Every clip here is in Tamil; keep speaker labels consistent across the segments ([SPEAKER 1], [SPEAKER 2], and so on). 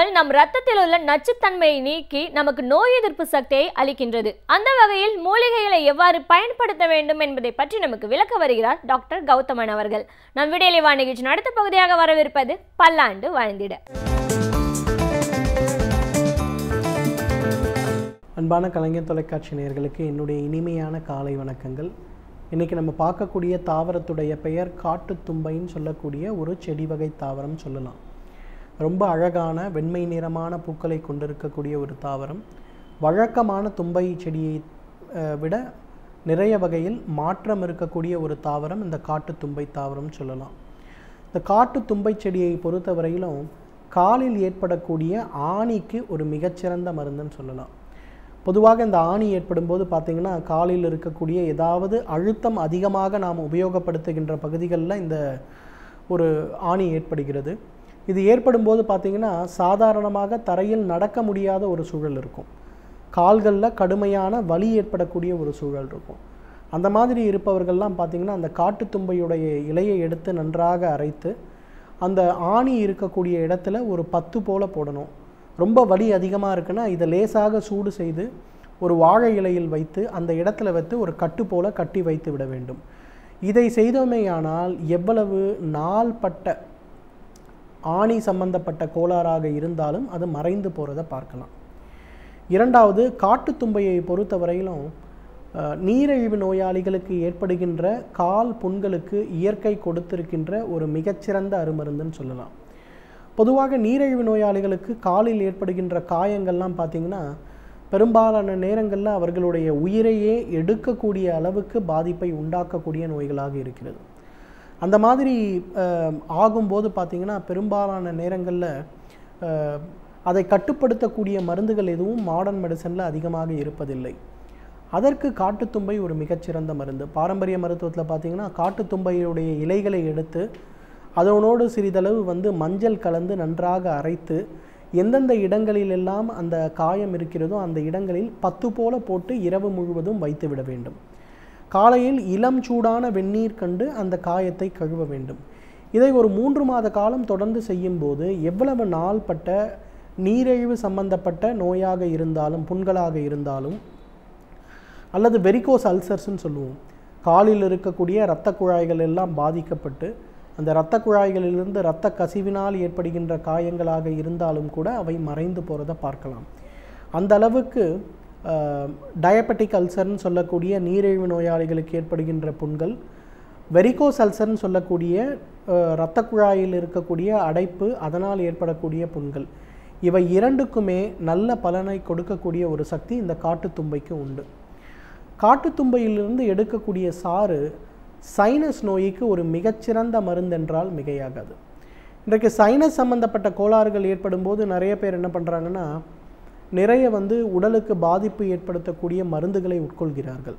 [SPEAKER 1] மூலிகைகள் நம் ரத்தத்தில் உள்ள நச்சுத்தன்மையை நீக்கி நமக்கு நோய் எதிர்ப்பு சக்தியை அளிக்கின்றது அந்த வகையில் மூலிகைகளை எவ்வாறு பயன்படுத்த வேண்டும் என்பதை பற்றி நமக்கு விளக்க வருகிறார் டாக்டர் கௌதமன் அவர்கள் நம் விடியலிவா நிகழ்ச்சியின் அடுத்த பகுதியாக வரவிருப்பது பல்லாண்டு வாழ்ந்திட
[SPEAKER 2] அன்பான கலைஞர் தொலைக்காட்சி நேயர்களுக்கு என்னுடைய இனிமையான காலை வணக்கங்கள் இன்றைக்கி நம்ம பார்க்கக்கூடிய தாவரத்துடைய பெயர் காட்டுத்தும்பைன்னு சொல்லக்கூடிய ஒரு செடி வகை தாவரம் சொல்லலாம் ரொம்ப அழகான வெண்மை நிறமான பூக்களை கொண்டிருக்கக்கூடிய ஒரு தாவரம் வழக்கமான தும்பை செடியை அஹ், விட நிறைய வகையில் மாற்றம் இருக்கக்கூடிய ஒரு தாவரம் இந்த காட்டுத்தும்பை தாவரம் சொல்லலாம் இந்த காட்டு தும்பை செடியை பொறுத்தவரையிலும் காலில் ஏற்படக்கூடிய ஆணிக்கு ஒரு மிகச்சிறந்த மருந்துன்னு சொல்லலாம் பொதுவாக இந்த ஆணி ஏற்படும் போது பார்த்திங்கன்னா காலில் இருக்கக்கூடிய ஏதாவது அழுத்தம் அதிகமாக நாம் உபயோகப்படுத்துகின்ற பகுதிகளில் இந்த ஒரு ஆணி ஏற்படுகிறது இது ஏற்படும் போது பார்த்திங்கன்னா சாதாரணமாக தரையில் நடக்க முடியாத ஒரு சூழல் இருக்கும் கால்களில் கடுமையான வலி ஏற்படக்கூடிய ஒரு சூழல் இருக்கும் அந்த மாதிரி இருப்பவர்கள்லாம் பார்த்திங்கன்னா அந்த காட்டுத்தும்பையுடைய இலையை எடுத்து நன்றாக அரைத்து அந்த ஆணி இருக்கக்கூடிய இடத்துல ஒரு பத்து போல போடணும் ரொம்ப வலி அதிகமாக இருக்குன்னா இதை லேசாக சூடு செய்து ஒரு வாழை இலையில் வைத்து அந்த இடத்துல வைத்து ஒரு கட்டு போல கட்டி வைத்து விட வேண்டும் இதை செய்தோமேயானால் எவ்வளவு நாள்பட்ட ஆணி சம்பந்தப்பட்ட கோளாறாக இருந்தாலும் அது மறைந்து போகிறத பார்க்கலாம் இரண்டாவது காட்டுத்தும்பையை பொறுத்தவரையிலும் அஹ், நீரிழிவு நோயாளிகளுக்கு ஏற்படுகின்ற கால் புண்களுக்கு இயற்கை கொடுத்திருக்கின்ற ஒரு மிகச்சிறந்த அருமருந்துன்னு சொல்லலாம் பொதுவாக நீரிழிவு நோயாளிகளுக்கு காலில் ஏற்படுகின்ற காயங்கள்லாம் பார்த்திங்கன்னா பெரும்பாலான நேரங்களில் அவர்களுடைய உயிரையே எடுக்கக்கூடிய அளவுக்கு பாதிப்பை உண்டாக்கக்கூடிய நோய்களாக இருக்கிறது அந்த மாதிரி அஹ், ஆகும்போது பார்த்திங்கன்னா பெரும்பாலான நேரங்களில் அஹ், அதை கட்டுப்படுத்தக்கூடிய மருந்துகள் எதுவும் மாடர்ன் மெடிசனில் அதிகமாக இருப்பதில்லை அதற்கு காட்டுத்தும்பை ஒரு மிகச்சிறந்த மருந்து பாரம்பரிய மருத்துவத்தில் பார்த்திங்கன்னா காட்டுத்தும்பையுடைய இலைகளை எடுத்து அதனோடு சிறிதளவு வந்து மஞ்சள் கலந்து நன்றாக அரைத்து எந்தெந்த இடங்களிலெல்லாம் அந்த காயம் இருக்கிறதோ அந்த இடங்களில் பத்து போல போட்டு இரவு முழுவதும் வைத்து விட வேண்டும் காலையில் இளம் சூடான வெந்நீர் கண்டு அந்த காயத்தை கழுவ வேண்டும் இதை ஒரு மூன்று மாத காலம் தொடர்ந்து செய்யும்போது எவ்வளவு நாள்பட்ட நீரிழிவு சம்பந்தப்பட்ட நோயாக இருந்தாலும் புண்களாக இருந்தாலும் அல்லது வெரிகோஸ் அல்சர்ஸ்னு சொல்லுவோம் காலில் இருக்கக்கூடிய இரத்த குழாய்கள் எல்லாம் பாதிக்கப்பட்டு அந்த இரத்த குழாய்களிலிருந்து இரத்த கசிவினால் ஏற்படுகின்ற காயங்களாக இருந்தாலும் கூட அவை மறைந்து போகிறத பார்க்கலாம் அந்த அளவுக்கு டயபெட்டிக் அல்சர்னு சொல்லக்கூடிய நீரிழிவு நோயாளிகளுக்கு ஏற்படுகின்ற புண்கள் வெரிகோஸ் அல்சர்னு சொல்லக்கூடிய அஹ், இரத்த குழாயில் இருக்கக்கூடிய அடைப்பு அதனால் ஏற்படக்கூடிய புண்கள் இவை இரண்டுக்குமே நல்ல பலனை கொடுக்கக்கூடிய ஒரு சக்தி இந்த காட்டுத்தும்பைக்கு உண்டு காட்டுத்தும்பையிலிருந்து எடுக்கக்கூடிய சாறு சைனஸ் நோய்க்கு ஒரு மிகச்சிறந்த மருந்தென்றால் மிகையாகாது இன்றைக்கு சைனஸ் சம்பந்தப்பட்ட கோளாறுகள் ஏற்படும் போது நிறைய பேர் என்ன பண்ணுறாங்கன்னா நிறைய வந்து உடலுக்கு பாதிப்பு ஏற்படுத்தக்கூடிய மருந்துகளை உட்கொள்கிறார்கள்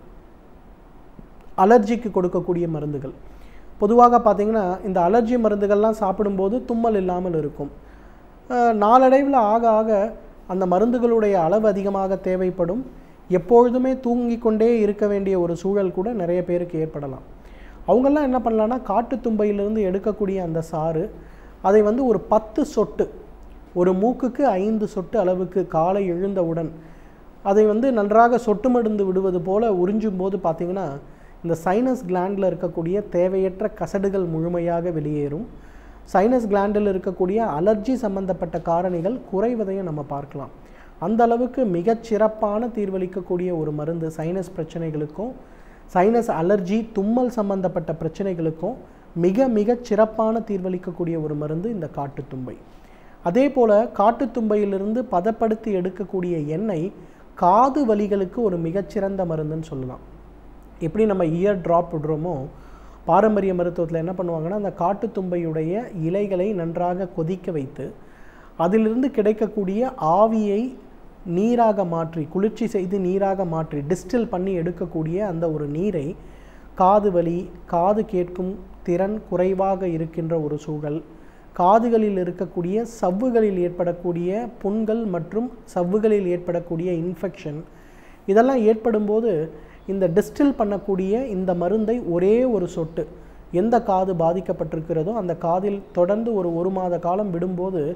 [SPEAKER 2] அலர்ஜிக்கு கொடுக்கக்கூடிய மருந்துகள் பொதுவாக பார்த்திங்கன்னா இந்த அலர்ஜி மருந்துகள்லாம் சாப்பிடும்போது தும்மல் இல்லாமல் இருக்கும் அஹ், நாளடைவில் ஆக ஆக அந்த மருந்துகளுடைய அளவு அதிகமாக தேவைப்படும் எப்பொழுதுமே தூங்கிக் கொண்டே இருக்க வேண்டிய ஒரு சூழல் கூட நிறைய பேருக்கு ஏற்படலாம் அவங்கெல்லாம் என்ன பண்ணலான்னா காட்டுத்தும்பையிலிருந்து எடுக்கக்கூடிய அந்த சாறு அதை வந்து ஒரு பத்து சொட்டு ஒரு மூக்குக்கு ஐந்து சொட்டு அளவுக்கு காலை எழுந்தவுடன் அதை வந்து நன்றாக சொட்டு மருந்து விடுவது போல உறிஞ்சும் போது பார்த்தீங்கன்னா இந்த சைனஸ் கிளாண்டில் இருக்கக்கூடிய தேவையற்ற கசடுகள் முழுமையாக வெளியேறும் சைனஸ் கிளாண்டில் இருக்கக்கூடிய அலர்ஜி சம்பந்தப்பட்ட காரணிகள் குறைவதையும் நம்ம பார்க்கலாம் அந்த அளவுக்கு மிகச் சிறப்பான தீர்வளிக்கக்கூடிய ஒரு மருந்து சைனஸ் பிரச்சனைகளுக்கும் சைனஸ் அலர்ஜி தும்மல் சம்பந்தப்பட்ட பிரச்சனைகளுக்கும் மிக மிகச் சிறப்பான தீர்வளிக்கக்கூடிய ஒரு மருந்து இந்த காட்டுத்தும்பை அதே போல் காட்டுத்தும்பையிலிருந்து பதப்படுத்தி எடுக்கக்கூடிய எண்ணெய் காது வலிகளுக்கு ஒரு மிகச்சிறந்த மருந்துன்னு சொல்லலாம் எப்படி நம்ம இயர் ட்ராப் விடுறோமோ பாரம்பரிய மருத்துவத்தில் என்ன பண்ணுவாங்கன்னா அந்த காட்டுத்தும்பையுடைய இலைகளை நன்றாக கொதிக்க வைத்து அதிலிருந்து கிடைக்கக்கூடிய ஆவியை நீராக மாற்றி குளிர்ச்சி செய்து நீராக மாற்றி டிஸ்டில் பண்ணி எடுக்கக்கூடிய அந்த ஒரு நீரை காது வலி காது கேட்கும் திறன் குறைவாக இருக்கின்ற ஒரு சூழல் காதுகளில் இருக்கக்கூடிய சவ்வுகளில் ஏற்படக்கூடிய புண்கள் மற்றும் சவ்வுகளில் ஏற்படக்கூடிய இன்ஃபெக்ஷன் இதெல்லாம் ஏற்படும்போது இந்த டிஸ்டில் பண்ணக்கூடிய இந்த மருந்தை ஒரே ஒரு சொட்டு எந்த காது பாதிக்கப்பட்டிருக்கிறதோ அந்த காதில் தொடர்ந்து ஒரு ஒரு மாத காலம் விடும்போது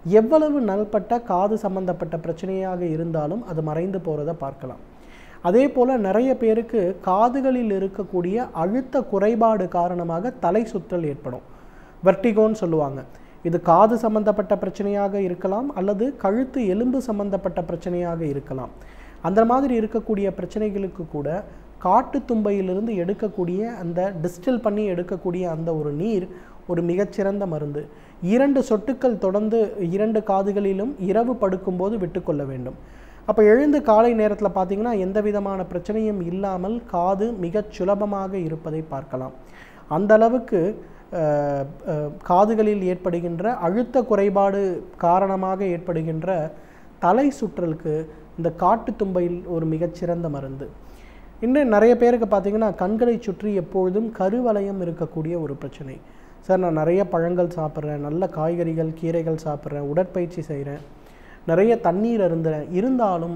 [SPEAKER 2] எவ்வளவு நாள்பட்ட காது சம்பந்தப்பட்ட பிரச்சனையாக இருந்தாலும் அது மறைந்து போகிறத பார்க்கலாம் அதே போல் நிறைய பேருக்கு காதுகளில் இருக்கக்கூடிய அழுத்த குறைபாடு காரணமாக தலை சுற்றல் ஏற்படும் வெர்டிகோன்னு சொல்லுவாங்க இது காது சம்பந்தப்பட்ட பிரச்சனையாக இருக்கலாம் அல்லது கழுத்து எலும்பு சம்பந்தப்பட்ட பிரச்சனையாக இருக்கலாம் அந்த மாதிரி இருக்கக்கூடிய பிரச்சனைகளுக்கு கூட காட்டு தும்பையிலிருந்து எடுக்கக்கூடிய அந்த டிஸ்டில் பண்ணி எடுக்கக்கூடிய அந்த ஒரு நீர் ஒரு மிகச்சிறந்த மருந்து இரண்டு சொட்டுக்கள் தொடர்ந்து இரண்டு காதுகளிலும் இரவு படுக்கும்போது விட்டுக்கொள்ள வேண்டும் அப்போ எழுந்து காலை நேரத்தில் பார்த்தீங்கன்னா எந்த விதமான பிரச்சனையும் இல்லாமல் காது மிகச் சுலபமாக இருப்பதை பார்க்கலாம் அந்த அளவுக்கு அஹ், அஹ், காதுகளில் ஏற்படுகின்ற அழுத்த குறைபாடு காரணமாக ஏற்படுகின்ற தலை சுற்றலுக்கு இந்த காட்டு தும்பையில் ஒரு மிகச்சிறந்த மருந்து இன்னும் நிறைய பேருக்கு பார்த்தீங்கன்னா கண்களை சுற்றி எப்பொழுதும் கருவளையம் இருக்கக்கூடிய ஒரு பிரச்சனை சார் நான் நிறைய பழங்கள் சாப்பிட்றேன் நல்ல காய்கறிகள் கீரைகள் சாப்பிட்றேன் உடற்பயிற்சி செய்கிறேன் நிறைய தண்ணீர் அருந்துறேன் இருந்தாலும்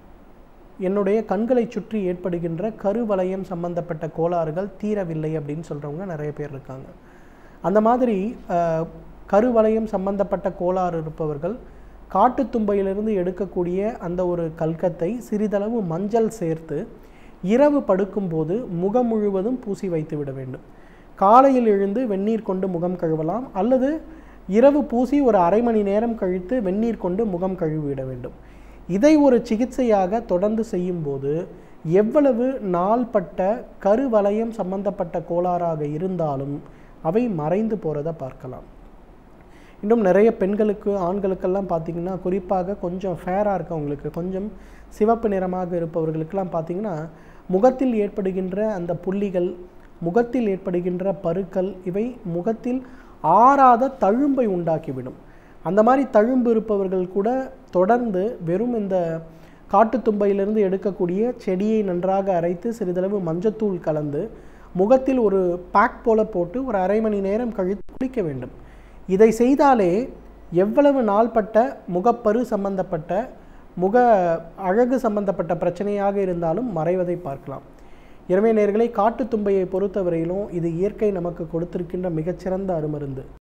[SPEAKER 2] என்னுடைய கண்களை சுற்றி ஏற்படுகின்ற கருவளையம் சம்பந்தப்பட்ட கோளாறுகள் தீரவில்லை அப்படின்னு சொல்கிறவங்க நிறைய பேர் இருக்காங்க அந்த மாதிரி அஹ், கருவளையம் சம்பந்தப்பட்ட கோளாறு இருப்பவர்கள் காட்டுத்தும்பையிலிருந்து எடுக்கக்கூடிய அந்த ஒரு கல்கத்தை சிறிதளவு மஞ்சள் சேர்த்து இரவு படுக்கும்போது முகம் முழுவதும் பூசி வைத்து விட வேண்டும் காலையில் எழுந்து வெந்நீர் கொண்டு முகம் கழுவலாம் அல்லது இரவு பூசி ஒரு அரை மணி நேரம் கழித்து வெந்நீர் கொண்டு முகம் கழுவி விட வேண்டும் இதை ஒரு சிகிச்சையாக தொடர்ந்து செய்யும்போது எவ்வளவு நாள்பட்ட கருவளையம் சம்பந்தப்பட்ட கோளாறாக இருந்தாலும் அவை மறைந்து போகிறத பார்க்கலாம் இன்னும் நிறைய பெண்களுக்கு ஆண்களுக்கெல்லாம் பார்த்தீங்கன்னா குறிப்பாக கொஞ்சம் ஃபேராக இருக்கவங்களுக்கு கொஞ்சம் சிவப்பு நிறமாக இருப்பவர்களுக்கெல்லாம் பார்த்தீங்கன்னா முகத்தில் ஏற்படுகின்ற அந்த புள்ளிகள் முகத்தில் ஏற்படுகின்ற பருக்கள் இவை முகத்தில் ஆறாத தழும்பை உண்டாக்கிவிடும் அந்த மாதிரி தழும்பு இருப்பவர்கள் கூட தொடர்ந்து வெறும் இந்த காட்டுத்தும்பையிலிருந்து எடுக்கக்கூடிய செடியை நன்றாக அரைத்து சிறிதளவு மஞ்சத்தூள் கலந்து முகத்தில் ஒரு பேக் போல போட்டு ஒரு அரை மணி நேரம் கழித்து குளிக்க வேண்டும் இதை செய்தாலே எவ்வளவு நாள்பட்ட முகப்பரு சம்பந்தப்பட்ட முக அழகு சம்பந்தப்பட்ட பிரச்சனையாக இருந்தாலும் மறைவதை பார்க்கலாம் எனவே நேர்களை காட்டுத்தும்பையை பொறுத்தவரையிலும் இது இயற்கை நமக்கு கொடுத்திருக்கின்ற மிகச்சிறந்த அருமருந்து